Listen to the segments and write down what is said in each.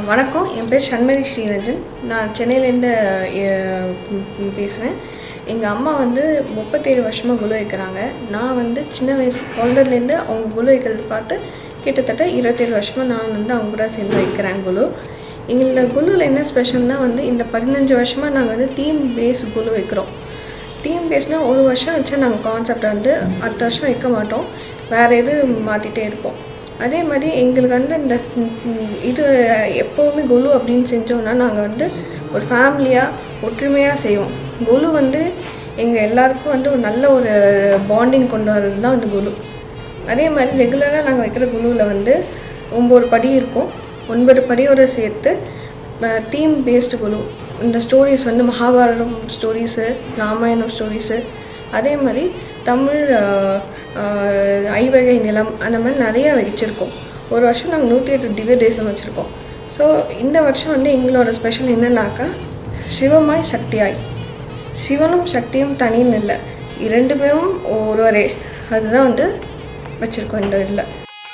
வணக்கம் என் பேர் சண்மதி ஸ்ரீரஞ்சன் நான் சென்னையிலேருந்து பேசுகிறேன் எங்கள் அம்மா வந்து முப்பத்தேழு வருஷமாக குழு வைக்கிறாங்க நான் வந்து சின்ன வயசு பிறந்ததுலேருந்து அவங்க குழு வைக்கிறது பார்த்து கிட்டத்தட்ட இருபத்தேழு வருஷமாக நான் வந்து அவங்க கூட சேர்ந்து வைக்கிறேன் குழு எங்களோட குழுவில் என்ன ஸ்பெஷல்னால் வந்து இந்த பதினஞ்சு வருஷமாக நாங்கள் வந்து தீம் பேஸ் குழு வைக்கிறோம் தீம் பேஸ்னால் ஒரு வருஷம் வச்சா நாங்கள் கான்செப்டை வந்து அடுத்த வருஷம் வைக்க மாட்டோம் வேறு எது மாற்றிட்டே இருப்போம் அதே மாதிரி எங்களுக்கு வந்து இந்த ம், ம், இது எப்போவுமே குழு அப்படின்னு செஞ்சோம்னா நாங்கள் வந்து ஒரு ஃபேமிலியாக ஒற்றுமையாக செய்வோம் குழு வந்து எங்கள் எல்லாருக்கும் வந்து ஒரு நல்ல ஒரு பாண்டிங் கொண்டு வர்றது தான் வந்து குழு அதே மாதிரி ரெகுலராக நாங்கள் வைக்கிற குழுவில் வந்து ஒம்பது படி இருக்கும் ஒன்பது படியோடு சேர்த்து தீம் பேஸ்டு குழு இந்த ஸ்டோரிஸ் வந்து மகாபாரதம் ஸ்டோரிஸு ராமாயணம் ஸ்டோரிஸு அதே மாதிரி தமிழ் ஆஹ், ஆஹ், ஐவகை நிலம் அந்த மாதிரி நிறைய வச்சுருக்கோம் ஒரு வருஷம் நாங்கள் நூற்றி எட்டு திவ்ய தேசம் வச்சுருக்கோம் ஸோ இந்த வருஷம் வந்து எங்களோட ஸ்பெஷல் என்னன்னாக்கா சிவமாய் சக்தியாய் சிவனும் சக்தியும் தனின்னு இல்லை இரண்டு பேரும் ஒருவரே அதுதான் வந்து வச்சுருக்கோம் இந்த இதில்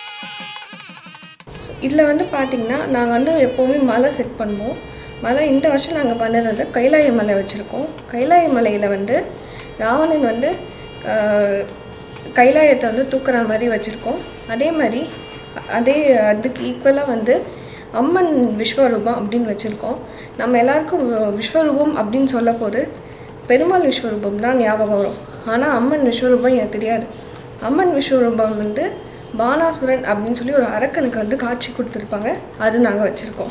இதில் வந்து பார்த்திங்கன்னா நாங்கள் வந்து எப்போவுமே மலை செட் பண்ணுவோம் மலை இந்த வருஷம் நாங்கள் பண்ணுறது கைலாய மலை வச்சுருக்கோம் கைலாய மலையில் வந்து ராவணன் வந்து ஆஹ், கைலாயத்தை வந்து தூக்குற மாதிரி வச்சுருக்கோம் அதே மாதிரி அதே அதுக்கு ஈக்குவலாக வந்து அம்மன் விஸ்வரூபம் அப்படின்னு வச்சுருக்கோம் நம்ம எல்லாருக்கும் வி- விஸ்வரூபம் அப்படின்னு சொல்ல போது பெருமாள் விஸ்வரூபம் தான் ஞாபகம் வரும் ஆனால் அம்மன் விஸ்வரூபம் எனக்கு தெரியாது அம்மன் விஸ்வரூபம் வந்து பானாசுரன் அப்படின்னு சொல்லி ஒரு அரக்கனுக்கு வந்து காட்சி கொடுத்துருப்பாங்க அது நாங்கள் வச்சுருக்கோம்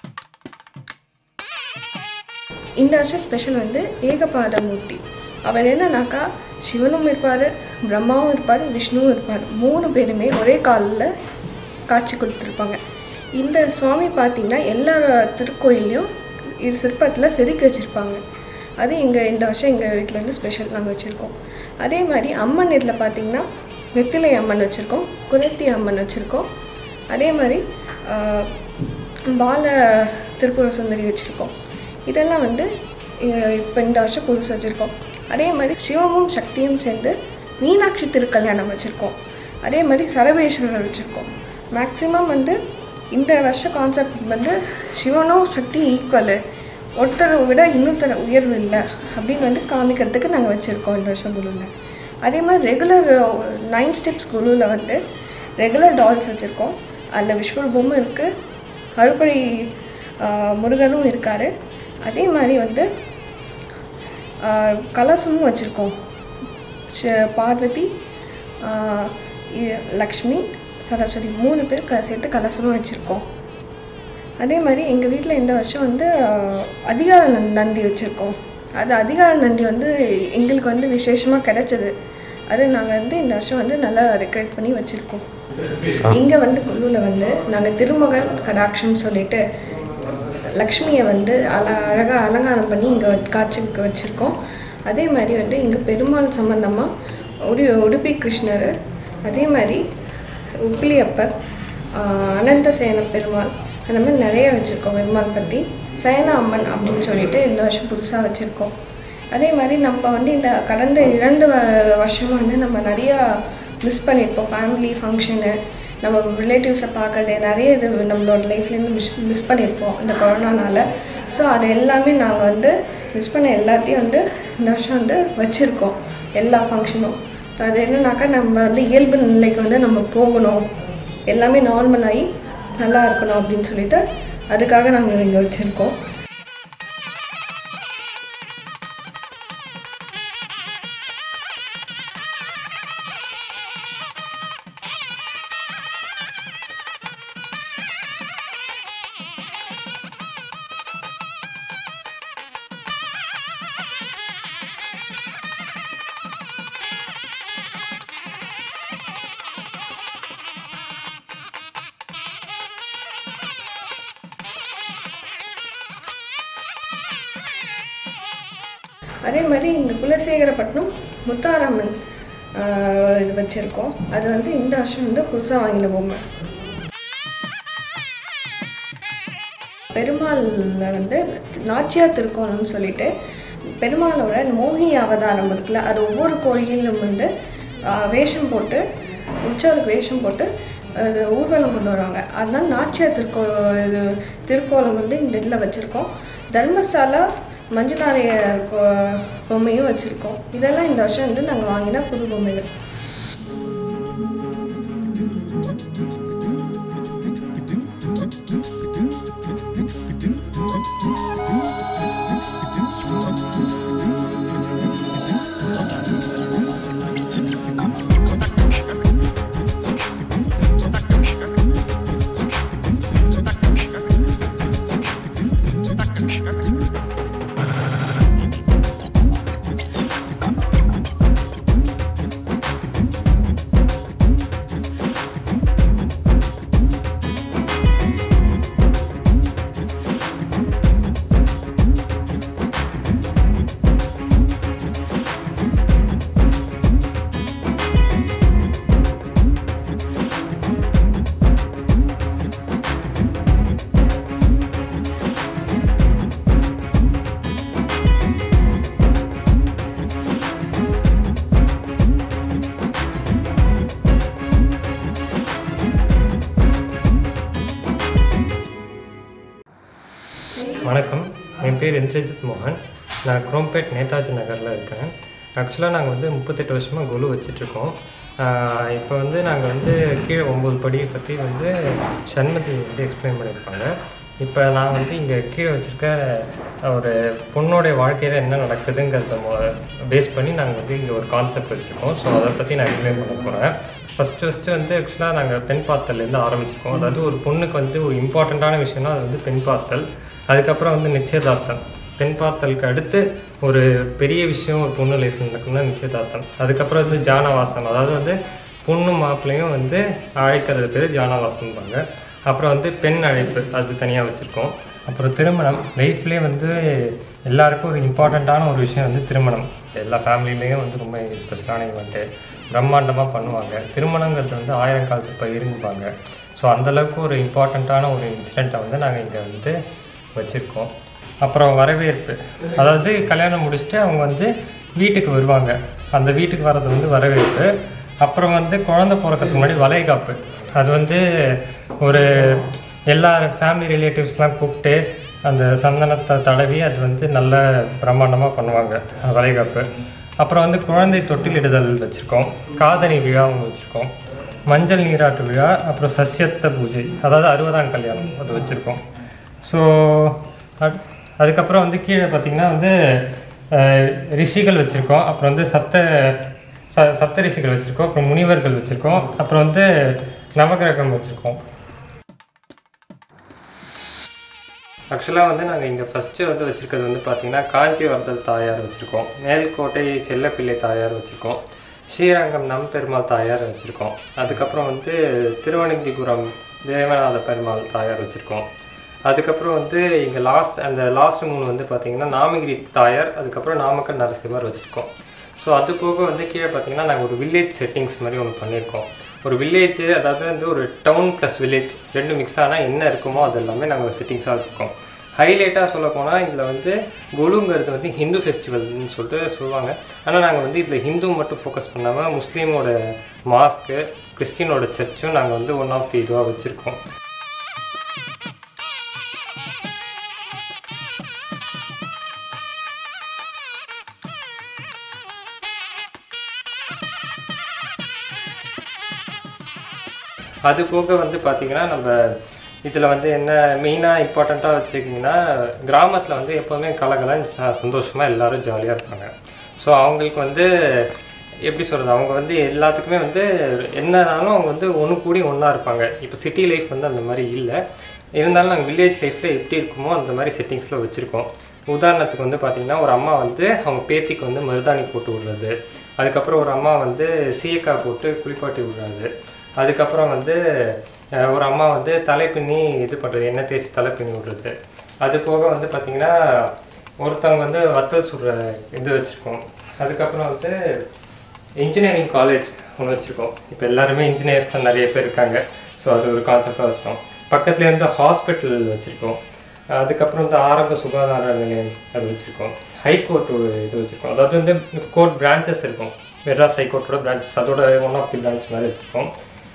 இந்த வருஷம் ஸ்பெஷல் வந்து ஏகபாத மூர்த்தி அவர் என்னன்னாக்கா சிவனும் இருப்பார் பிரம்மாவும் இருப்பார் விஷ்ணுவும் இருப்பார் மூணு பேருமே ஒரே காலில் காட்சி கொடுத்துருப்பாங்க இந்த சுவாமி பார்த்திங்கன்னா எல்லா திருக்கோயிலையும் இது சிற்பத்தில் செதுக்கி வச்சுருப்பாங்க அது இங்கே இந்த வருஷம் எங்கள் வீட்டில் வந்து ஸ்பெஷல் நாங்கள் வச்சுருக்கோம் அதே மாதிரி அம்மன் இதில் பார்த்திங்கன்னா வெத்திலை அம்மன் வச்சுருக்கோம் குரத்தி அம்மன் வச்சுருக்கோம் அதே மாதிரி ஆஹ், பால திருப்புர சுந்தரி வச்சுருக்கோம் இதெல்லாம் வந்து இப்போ இந்த வருஷம் புதுசு வச்சுருக்கோம் அதே மாதிரி சிவமும் சக்தியும் சேர்ந்து மீனாட்சி திருக்கல்யாணம் வச்சுருக்கோம் அதே மாதிரி சரபேஸ்வரர் வச்சுருக்கோம் மேக்ஸிமம் வந்து இந்த வருஷ கான்செப்ட் வந்து சிவனும் சக்தி ஈக்குவலு ஒருத்தரை விட இன்னொருத்தர் உயர்வு இல்லை அப்படின்னு வந்து காமிக்கிறதுக்கு நாங்கள் வச்சுருக்கோம் இந்த வருஷம் குழுவில் அதே மாதிரி ரெகுலர் நைன் ஸ்டெப்ஸ் குழுவில் வந்து ரெகுலர் டால்ஸ் வச்சுருக்கோம் அதில் விஸ்வரூபமும் இருக்குது அறுபடை ஆஹ், முருகனும் இருக்கார் அதே மாதிரி வந்து ஆஹ், கலசமும் வச்சுருக்கோம் ஷ- பார்வதி ஆஹ், இ- லக்ஷ்மி சரஸ்வதி மூணு பேர் க சேர்த்து கலசமும் வச்சுருக்கோம் அதே மாதிரி எங்கள் வீட்டில் இந்த வருஷம் வந்து ஆஹ், அதிகார நந்- நந்தி வச்சுருக்கோம் அது அதிகார நந்தி வந்து எங்களுக்கு வந்து விசேஷமாக கிடைச்சது அது நாங்கள் வந்து இந்த வருஷம் வந்து நல்லா டெக்கரேட் பண்ணி வச்சுருக்கோம் இங்கே வந்து குழுவில் வந்து நாங்கள் திருமகள் கடாட்சம் சொல்லிட்டு லக்ஷ்மியை வந்து அழ அழகாக அலங்காரம் பண்ணி இங்கே காட்சிக்கு வச்சுருக்கோம் அதே மாதிரி வந்து இங்கே பெருமாள் சம்பந்தமாக உடு உடுப்பி கிருஷ்ணர் அதே மாதிரி உப்பிலியப்பர் ஆஹ், அனந்தசேன பெருமாள் அந்த மாதிரி நிறைய வச்சுருக்கோம் பெருமாள் பற்றி சயன அம்மன் அப்படின்னு சொல்லிட்டு இந்த வருஷம் புதுசாக வச்சுருக்கோம் அதே மாதிரி நம்ம வந்து இந்த கடந்த இரண்டு வ- வருஷமா வந்து நம்ம நிறையா மிஸ் பண்ணியிருப்போம் ஃபேமிலி ஃபங்க்ஷனு நம்ம ரிலேட்டிவ்ஸை பார்க்கறது நிறைய இது நம்மளோட லைஃப்லேருந்து மிஸ் மிஸ் பண்ணியிருப்போம் இந்த கொரோனானால ஸோ அது எல்லாமே நாங்கள் வந்து மிஸ் பண்ண எல்லாத்தையும் வந்து இந்த வருஷம் வந்து வச்சுருக்கோம் எல்லா ஃபங்க்ஷனும் அது என்னன்னாக்கா நம்ம வந்து இயல்பு நிலைக்கு வந்து நம்ம போகணும் எல்லாமே நார்மல் ஆகி நல்லா இருக்கணும் அப்படின்னு சொல்லிட்டு அதுக்காக நாங்கள் இங்கே வச்சுருக்கோம் அதே மாதிரி இங்கே குலசேகரப்பட்டினம் முத்தாராமன் ஆஹ், இது வச்சுருக்கோம் அது வந்து இந்த வருஷம் வந்து புதுசாக வாங்கின பொம்மை பெருமாளில் வந்து நாச்சியார் திருக்கோணம்னு சொல்லிட்டு பெருமாளோட மோகினி அவதாரம் இருக்குல்ல அது ஒவ்வொரு கோயிலும் வந்து ஆஹ், வேஷம் போட்டு உற்சவருக்கு வேஷம் போட்டு அது ஊர்வலம் கொண்டு வருவாங்க அதனால நாச்சியார் திருக்கோ இது திருக்கோலம் வந்து இந்த இதில் வச்சுருக்கோம் தர்மஸ்டாலா மஞ்சுநாதையர் கோ பொம்மையும் வச்சுருக்கோம் இதெல்லாம் இந்த வருஷம் வந்து நாங்கள் வாங்கின புது பொம்மைகள் வணக்கம் என் பேர் இந்திரஜித் மோகன் நான் குரோம்பேட் நேதாஜி நகரில் இருக்கேன் ஆக்சுவலாக நாங்கள் வந்து முப்பத்தெட்டு வருஷமாக குழு வச்சிட்ருக்கோம் இப்போ வந்து நாங்கள் வந்து கீழே ஒம்பது படியை பற்றி வந்து சண்மதி வந்து எக்ஸ்பிளைன் பண்ணியிருப்பாங்க இப்போ நான் வந்து இங்கே கீழே வச்சுருக்க ஒரு பொண்ணோடைய வாழ்க்கையில் என்ன நடக்குதுங்கிறத பேஸ் பண்ணி நாங்கள் வந்து இங்கே ஒரு கான்செப்ட் வச்சுருக்கோம் ஸோ அதை பற்றி நான் எக்ஸ்பிளைன் பண்ண போகிறேன் ஃபஸ்ட்டு ஃபஸ்ட்டு வந்து ஆக்சுவலாக நாங்கள் பெண் பார்த்தல்லேருந்து ஆரம்பிச்சிருக்கோம் அதாவது ஒரு பொண்ணுக்கு வந்து ஒரு இம்பார்ட்டண்ட்டான விஷயம்னா அது வந்து பெண் பார்த்தல் அதுக்கப்புறம் வந்து நிச்சயதார்த்தம் பெண் பார்த்தலுக்கு அடுத்து ஒரு பெரிய விஷயம் ஒரு பொண்ணு லைஃப் நடக்கும்னா நிச்சயதார்த்தம் அதுக்கப்புறம் வந்து ஜானவாசம் அதாவது வந்து பொண்ணு மாப்பிள்ளையும் வந்து அழைக்கிறது பேர் ஜானவாசம்பாங்க அப்புறம் வந்து பெண் அழைப்பு அது தனியாக வச்சுருக்கோம் அப்புறம் திருமணம் லைஃப்லேயே வந்து எல்லாருக்கும் ஒரு இம்பார்ட்டண்ட்டான ஒரு விஷயம் வந்து திருமணம் எல்லா ஃபேமிலிலேயும் வந்து ரொம்ப ஸ்பெஷலான ஈவெண்ட்டு பிரம்மாண்டமாக பண்ணுவாங்க திருமணங்கிறது வந்து ஆயிரம் காலத்து பயிருங்குப்பாங்க ஸோ அந்தளவுக்கு ஒரு இம்பார்ட்டண்ட்டான ஒரு இன்சிடெண்ட்டை வந்து நாங்கள் இங்கே வந்து வச்சுருக்கோம் அப்புறம் வரவேற்பு அதாவது கல்யாணம் முடிச்சுட்டு அவங்க வந்து வீட்டுக்கு வருவாங்க அந்த வீட்டுக்கு வர்றது வந்து வரவேற்பு அப்புறம் வந்து குழந்தை பிறக்கிறதுக்கு முன்னாடி வளைகாப்பு அது வந்து ஒரு எல்லா ஃபேமிலி ரிலேட்டிவ்ஸ்லாம் கூப்பிட்டு அந்த சந்தனத்தை தடவி அது வந்து நல்ல பிரம்மாண்டமாக பண்ணுவாங்க வளைகாப்பு அப்புறம் வந்து குழந்தை தொட்டிலிடுதல் வச்சுருக்கோம் காதணி விழா ஒன்று வச்சுருக்கோம் மஞ்சள் நீராட்டு விழா அப்புறம் சஸ்யத்த பூஜை அதாவது அறுபதாம் கல்யாணம் அது வச்சுருக்கோம் ஸோ அதுக்கப்புறம் வந்து கீழே பார்த்திங்கன்னா வந்து அஹ், ரிஷிகள் வச்சுருக்கோம் அப்புறம் வந்து சப்த ச சப்த ரிஷிகள் வச்சுருக்கோம் அப்புறம் முனிவர்கள் வச்சுருக்கோம் அப்புறம் வந்து நவகிரகம் வச்சுருக்கோம் ஆக்சுவலாக வந்து நாங்கள் இங்கே ஃபஸ்ட்டு வந்து வச்சுருக்கிறது வந்து பார்த்திங்கன்னா காஞ்சிவர்தல் தாயார் வச்சுருக்கோம் மேல்கோட்டை செல்லப்பிள்ளை தாயார் வச்சுருக்கோம் ஸ்ரீரங்கம் நம் பெருமாள் தாயார் வச்சுருக்கோம் அதுக்கப்புறம் வந்து திருவனந்திபுரம் தேவநாத பெருமாள் தாயார் வச்சுருக்கோம் அதுக்கப்புறம் வந்து இங்கே லாஸ்ட் அந்த லாஸ்ட் மூணு வந்து பார்த்திங்கன்னா நாமகிரி தாயார் அதுக்கப்புறம் நாமக்கல் நரசிம்மர் வச்சுருக்கோம் ஸோ அது போக வந்து கீழே பார்த்தீங்கன்னா நாங்கள் ஒரு வில்லேஜ் செட்டிங்ஸ் மாதிரி ஒன்று பண்ணியிருக்கோம் ஒரு வில்லேஜ் அதாவது வந்து ஒரு டவுன் ப்ளஸ் வில்லேஜ் ரெண்டு மிக்ஸ் ஆனால் என்ன இருக்குமோ அது எல்லாமே நாங்கள் ஒரு செட்டிங்ஸாக வச்சுருக்கோம் ஹைலைட்டாக சொல்ல போனால் இதில் வந்து குலுங்கிறது வந்து ஹிந்து ஃபெஸ்டிவல்னு சொல்லிட்டு சொல்லுவாங்க ஆனால் நாங்கள் வந்து இதில் ஹிந்து மட்டும் ஃபோக்கஸ் பண்ணாமல் முஸ்லீமோட மாஸ்க்கு கிறிஸ்டினோட சர்ச்சும் நாங்கள் வந்து ஒன் ஆஃப் தி இதுவாக வச்சுருக்கோம் அது போக வந்து பார்த்திங்கன்னா நம்ம இதில் வந்து என்ன மெயினாக இம்பார்ட்டண்ட்டாக வச்சுக்கிட்டிங்கன்னா கிராமத்தில் வந்து எப்போவுமே கலகலன்னு ச சந்தோஷமாக எல்லோரும் ஜாலியாக இருப்பாங்க ஸோ அவங்களுக்கு வந்து எப்படி சொல்கிறது அவங்க வந்து எல்லாத்துக்குமே வந்து என்னனாலும் அவங்க வந்து ஒன்று கூடி ஒன்றா இருப்பாங்க இப்போ சிட்டி லைஃப் வந்து அந்த மாதிரி இல்லை இருந்தாலும் நாங்கள் வில்லேஜ் லைஃப்பில் எப்படி இருக்குமோ அந்த மாதிரி செட்டிங்ஸில் வச்சுருக்கோம் உதாரணத்துக்கு வந்து பார்த்திங்கன்னா ஒரு அம்மா வந்து அவங்க பேத்திக்கு வந்து மருதாணி போட்டு விடுறது அதுக்கப்புறம் ஒரு அம்மா வந்து சீயக்காய் போட்டு குளிப்பாட்டி விடுறது அதுக்கப்புறம் வந்து அஹ், ஒரு அம்மா வந்து தலை பின்னி இது பண்ணுறது எண்ணெய் தேய்ச்சி தலை பின்னி விடுறது அது போக வந்து பார்த்திங்கன்னா ஒருத்தவங்க வந்து வத்தல் சுடுற இது வச்சுருக்கோம் அதுக்கப்புறம் வந்து இன்ஜினியரிங் காலேஜ் ஒன்று வச்சுருக்கோம் இப்போ எல்லாருமே இன்ஜினியர்ஸ் தான் நிறைய பேர் இருக்காங்க ஸோ அது ஒரு கான்செப்டாக வச்சிட்டோம் பக்கத்துலேயே வந்து ஹாஸ்பிட்டல் வச்சுருக்கோம் அதுக்கப்புறம் வந்து ஆரம்ப சுகாதார நிலையம் அது வச்சுருக்கோம் ஹைகோர்ட் ஒரு இது வச்சுருக்கோம் அதாவது வந்து கோர்ட் பிரான்ச்சஸ் இருக்கும் மெட்ராஸ் ஹைகோர்ட்டோட பிரான்ச்சஸ் அதோட ஒன் ஆஃப் தி பிரான்ச் மாதிரி வச்சுருக்கோம்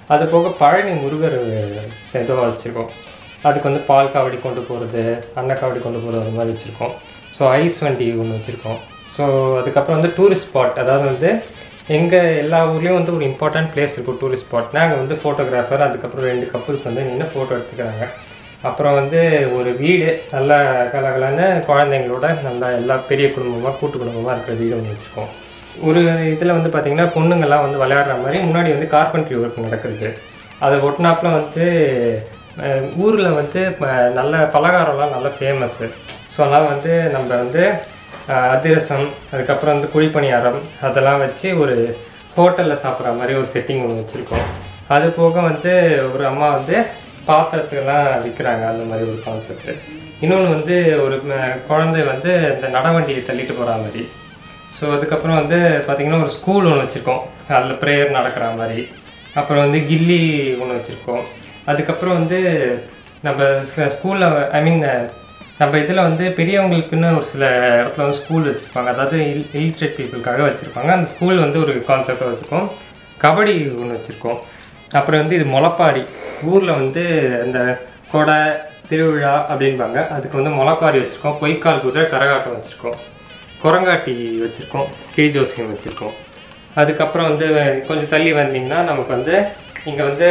அது போக பழனி முருகர் இதுவாக வச்சுருக்கோம் அதுக்கு வந்து பால் காவடி கொண்டு போகிறது அன்ன காவடி கொண்டு போகிறது அந்த மாதிரி வச்சுருக்கோம் ஸோ ஐஸ் வண்டி ஒன்று வச்சுருக்கோம் ஸோ அதுக்கப்புறம் வந்து டூரிஸ்ட் ஸ்பாட் அதாவது வந்து எங்கள் எல்லா ஊர்லேயும் வந்து ஒரு இம்பார்ட்டன்ட் பிளேஸ் இருக்கும் டூரிஸ்ட் ஸ்பாட்னா அங்கே வந்து ஃபோட்டோகிராஃபர் அதுக்கப்புறம் ரெண்டு கப்புள்ஸ் வந்து நின்று ஃபோட்டோ எடுத்துக்கிறாங்க அப்புறம் வந்து ஒரு வீடு நல்ல கலகலன்னு குழந்தைங்களோட நல்லா எல்லா பெரிய குடும்பமாக கூட்டு குடும்பமாக இருக்கிற வீடு ஒன்று வச்சுருக்கோம் ஒரு இதில் வந்து பார்த்திங்கன்னா பொண்ணுங்கள்லாம் வந்து விளையாடுற மாதிரி முன்னாடி வந்து கார்பென்ட்ரி ஒர்க் நடக்குது அதை ஒட்டினாப்புல வந்து ஊரில் வந்து ப- நல்ல பலகாரம்லாம் நல்ல ஃபேமஸ்ஸு ஸோ அதனால் வந்து நம்ம வந்து அஹ், அதிரசம் அதுக்கப்புறம் வந்து குழிப்பணியாரம் அதெல்லாம் வச்சு ஒரு ஹோட்டலில் சாப்பிட்ற மாதிரி ஒரு செட்டிங் ஒன்று வச்சுருக்கோம் அது போக வந்து ஒரு அம்மா வந்து பாத்திரத்துக்கெல்லாம் விற்கிறாங்க அந்த மாதிரி ஒரு கான்செப்ட் இன்னொன்று வந்து ஒரு ம- குழந்தை வந்து இந்த நடவண்டியை தள்ளிட்டு போகிற மாதிரி ஸோ அதுக்கப்புறம் வந்து பார்த்திங்கன்னா ஒரு ஸ்கூல் ஒன்று வச்சுருக்கோம் அதில் ப்ரேயர் நடக்கிற மாதிரி அப்புறம் வந்து கில்லி ஒன்று வச்சுருக்கோம் அதுக்கப்புறம் வந்து நம்ம ஸ்கூலில் ஐ மீன் நம்ம இதில் வந்து பெரியவங்களுக்குன்னு ஒரு சில இடத்துல வந்து ஸ்கூல் வச்சுருப்பாங்க அதாவது இல் இலிட்ரேட் பீப்புளுக்காக வச்சுருப்பாங்க அந்த ஸ்கூல் வந்து ஒரு கான்செப்டாக வச்சுருக்கோம் கபடி ஒன்று வச்சுருக்கோம் அப்புறம் வந்து இது முளைப்பாரி ஊரில் வந்து இந்த கொடை திருவிழா அப்படின்பாங்க அதுக்கு வந்து முளைப்பாரி வச்சுருக்கோம் பொய்க்கால் குதிரை கரகாட்டம் வச்சுருக்கோம் குரங்காட்டி வச்சுருக்கோம் கே ஜோசியம் வச்சுருக்கோம் அதுக்கப்புறம் வந்து கொஞ்சம் தள்ளி வந்தீங்கன்னா நமக்கு வந்து இங்கே வந்து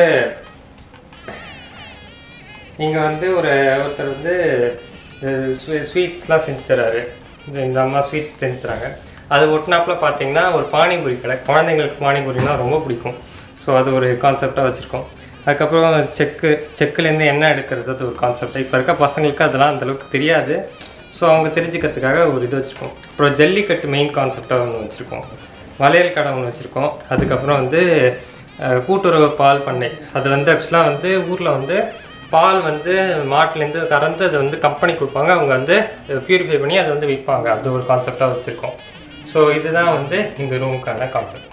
இங்கே வந்து ஒரு ஒருத்தர் வந்து ஸ்வீட்ஸ்லாம் செஞ்சு தராரு இந்த இந்த அம்மா ஸ்வீட்ஸ் செஞ்சு தராங்க அது ஒட்டினாப்புல பார்த்தீங்கன்னா ஒரு பானிபூரி கடை குழந்தைங்களுக்கு பானிபூரினா ரொம்ப பிடிக்கும் ஸோ அது ஒரு கான்செப்டாக வச்சுருக்கோம் அதுக்கப்புறம் செக்கு செக்குலேருந்து எண்ணெய் எடுக்கிறது அது ஒரு கான்செப்ட் இப்போ இருக்க பசங்களுக்கு அதெல்லாம் அந்தளவுக்கு தெரியாது ஸோ அவங்க தெரிஞ்சுக்கிறதுக்காக ஒரு இது வச்சுருக்கோம் அப்புறம் ஜல்லிக்கட்டு மெயின் கான்செப்டாக ஒன்று வச்சுருக்கோம் வளையல் கடை ஒன்று வச்சுருக்கோம் அதுக்கப்புறம் வந்து அஹ், கூட்டுறவு பால் பண்ணை அது வந்து ஆக்சுவலாக வந்து ஊரில் வந்து பால் வந்து மாட்டுலேருந்து கறந்து அதை வந்து கம்பெனி கொடுப்பாங்க அவங்க வந்து பியூரிஃபை பண்ணி அதை வந்து விற்பாங்க அது ஒரு கான்செப்டாக வச்சுருக்கோம் ஸோ இதுதான் வந்து இந்த ரூமுக்கான கான்செப்ட்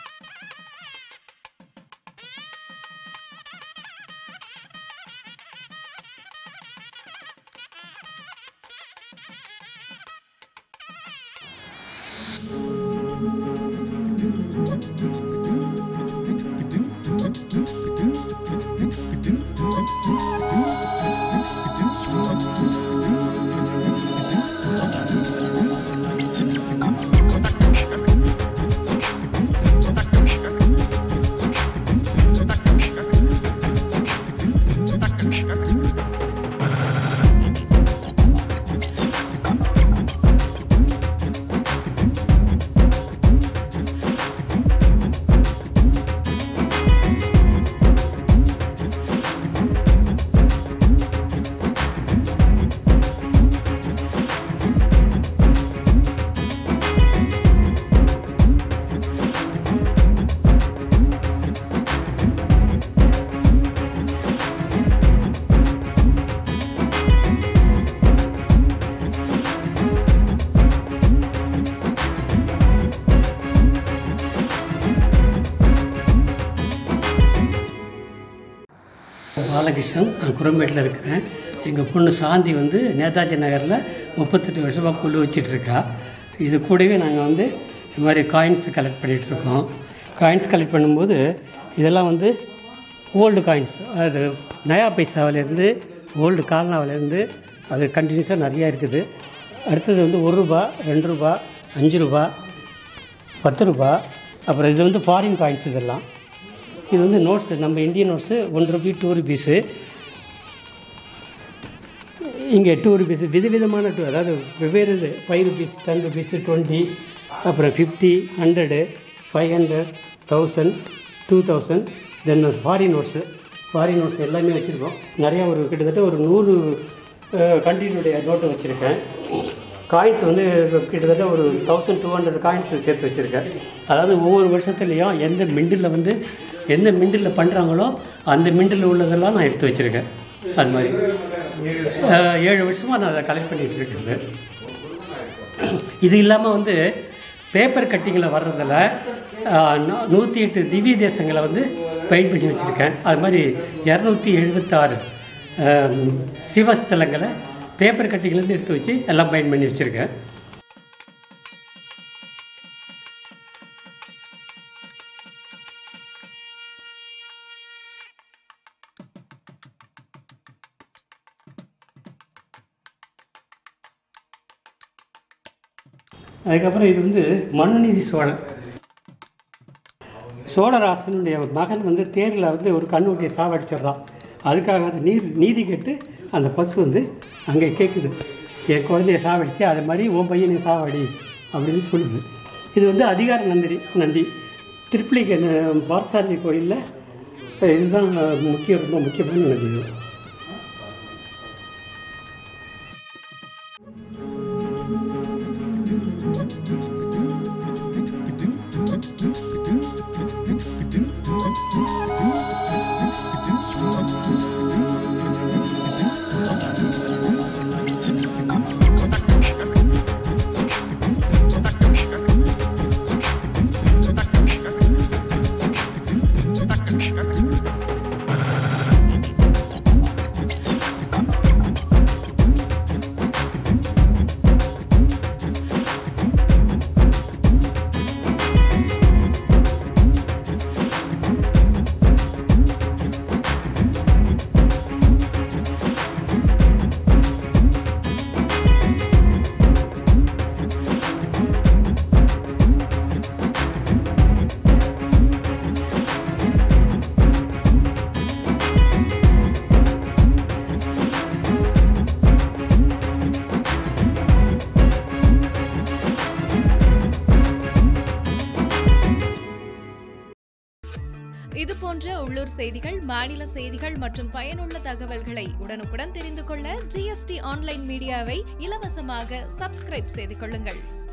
பாலகிருஷ்ணன் நான் குரம்பேட்டில் இருக்கிறேன் எங்கள் பொண்ணு சாந்தி வந்து நேதாஜி நகரில் முப்பத்தெட்டு வருஷமாக கொள்ளு வச்சிட்ருக்கா இது கூடவே நாங்கள் வந்து இது மாதிரி காயின்ஸ் கலெக்ட் பண்ணிகிட்ருக்கோம் காயின்ஸ் கலெக்ட் பண்ணும்போது இதெல்லாம் வந்து ஓல்டு காயின்ஸ் அது நயா பைசாவிலேருந்து ஓல்டு கால்னாவிலேருந்து அது கண்டினியூஸாக நிறையா இருக்குது அடுத்தது வந்து ஒரு ரூபா ரெண்டு ரூபா அஞ்சு ரூபா பத்து ரூபா அப்புறம் இது வந்து ஃபாரின் காயின்ஸ் இதெல்லாம் இது வந்து நோட்ஸு நம்ம Indian notes one rupee two rupees இங்கே டூ ருபீஸ் விதவிதமான டூ அதாவது வெவ்வேறு இது five rupees ten rupees twenty அப்புறம் fifty hundred five hundred thousand two thousand then foreign notes foreign notes எல்லாமே வச்சுருக்கோம் நிறையா ஒரு கிட்டத்தட்ட ஒரு நூறு கண்ட்ரினுடைய நோட்டு வச்சுருக்கேன் காயின்ஸ் வந்து கிட்டத்தட்ட ஒரு தௌசண்ட் டூ ஹண்ட்ரட் காயின்ஸ் சேர்த்து வச்சுருக்கேன் அதாவது ஒவ்வொரு வருஷத்துலேயும் எந்த மிண்டில் வந்து எந்த மிண்டில் பண்ணுறாங்களோ அந்த மிண்டில் உள்ளதெல்லாம் நான் எடுத்து வச்சுருக்கேன் அது மாதிரி அஹ், ஏழு வருஷமாக நான் அதை கலெக்ட் பண்ணிகிட்டு இருக்கிறது இது இல்லாமல் வந்து பேப்பர் கட்டிங்கில் வர்றதில் நூற்றி எட்டு திவ்ய தேசங்களை வந்து பெயிண்ட் பண்ணி வச்சுருக்கேன் அது மாதிரி இரநூத்தி எழுபத்தாறு சிவஸ்தலங்களை பேப்பர் கட்டிங்லேருந்து எடுத்து வச்சு எல்லாம் பெயிண்ட் பண்ணி வச்சுருக்கேன் அதுக்கப்புறம் இது வந்து மனுநீதி சோழன் சோழராசனுடைய மகன் வந்து தேரில் வந்து ஒரு கண்ணுட்டியை சாவடிச்சிடுறான் அதுக்காக அந்த நீர் நீதி கேட்டு அந்த பசு வந்து அங்கே கேட்குது என் குழந்தைய சாவடிச்சு அது மாதிரி உன் பையனை சாவடி அப்படின்னு சொல்லுது இது வந்து அதிகார நந்திரி நந்தி திருப்பலிக்கு பார்த்தசாரதி கோயிலில் இதுதான் முக்கிய ரொம்ப முக்கியமான நந்தி இது இது போன்ற உள்ளூர் செய்திகள் மாநில செய்திகள் மற்றும் பயனுள்ள தகவல்களை உடனுக்குடன் தெரிந்து கொள்ள ஜிஎஸ்டி ஆன்லைன் மீடியாவை இலவசமாக சப்ஸ்கிரைப் செய்து கொள்ளுங்கள்